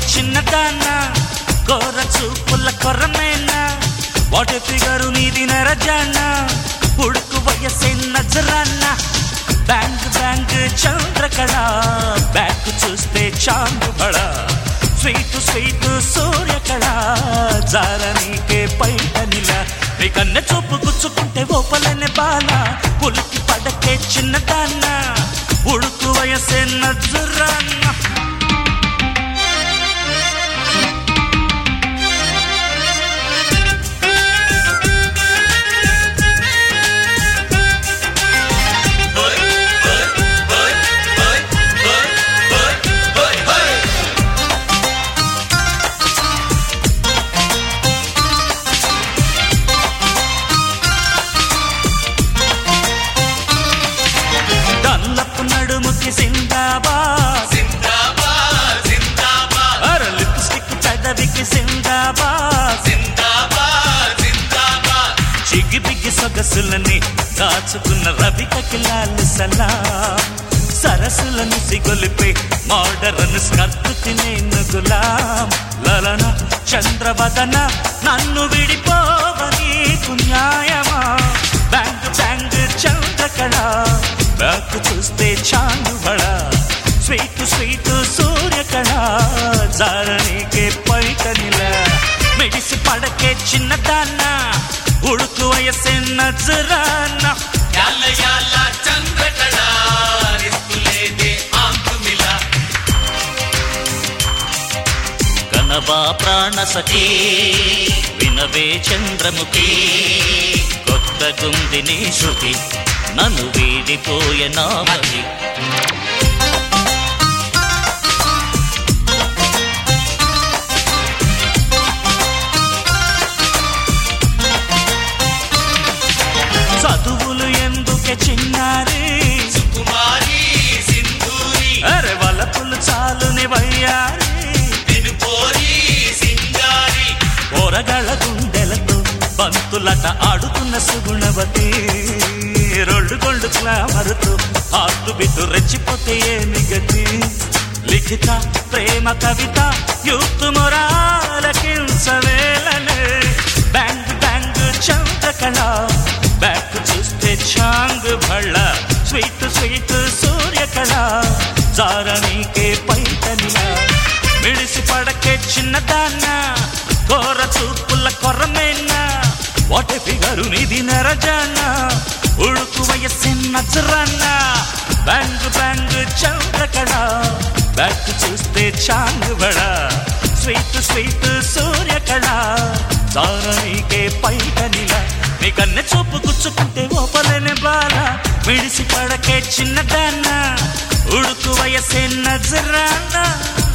చిన్నదాన్న కోర చూపుల కొరమేనా వాటి ఫిగరు నీది నరజాన్న ఉడుకు వయసే నజరాన్న బ్యాంగ్ బ్యాంగ్ చంద్రకళ బ్యాక్ చూస్తే చాందు బడ స్వీట్ స్వీట్ సూర్యకళ జార నీకే పైట నిల నీ కన్నె చూపు గుచ్చుకుంటే ఓపలనే బాల ఉలికి పడకే చిన్నదాన్న ఉడుకు వయసే నజరాన్న డల్లపు నడుముకి సిందాబాద్ జిందాబాద్ జిందాబాద్ అర లిప్స్టిక్ పెదవికి సిందాబాద్ జిందాబాద్ జిందాబాద్ చిగి బిగి సొగసులని దాచుకున్న రవికకి లాల్ సలాం సరస్సులను సిగొలిపే మోడరన్ స్కర్తు తినేను గులాం లలన చంద్రవదన నన్ను విడిపోవని న్యాయమా బ్యాంగ్ బ్యాంగ్ చంద్రకళ బ్యాక్ చూస్తే చాందు బడ స్వీట్ స్వీట్ సూర్యకళ జారణికే పైట నిల మెడిసి పడకే చిన్నదాన్న ఉడుకు వయసే నజరాన్న యాల యాల చంద్రకళ రిస్తులేదే ఆంకుమిల కనవా ప్రాణ సఖీ వినవే చంద్రముఖి కొత్త గుందిని శృతి నన్ను వీడిపోయే నామది చదువులు ఎందుకే చిన్నారి కుమారి సింధూరి అరే వలపులు చాలుని వయ్యారి తిరుపోరి సింగారి పోరగాళ్ళ గుండెలతో బంతులట ఆడుతున్న సుగుణవతి రొళ్ళు గొళ్ళు క్లామరుతో ఆర్టు బిడ్డు రెచ్చిపోతే ఏమి గతి లిఖిత ప్రేమ కవిత యూత్ మొరాలకించవేలనే బ్యాంగ్ బ్యాంగ్ చంద్రకళ బ్యాక్ చూస్తే చాంగ్ భళ్ళ స్వీట్ స్వీట్ సూర్యకళ జారణీకే పైటనిలా మిడిసి పడకే చిన్నదాన్న కోర చూపుల కొరమేనా వాటి ఫిగరు నిధి నరజాన్న ఉడుకు వయస్సు నజరాన్న బ్యాంగ్ బ్యాంగ్ చంద్రకళ బ్యాక్ చూస్తే చాంగ్ బడ స్వీట్ స్వీట్ సూర్యకళ దారణికే పైటనిల నీ కన్నె చూపు గుచ్చుకుంటే ఓపలేని బాల విడిసి పడకే చిన్నదాన్న ఉడుకు వయసే నజరాన్న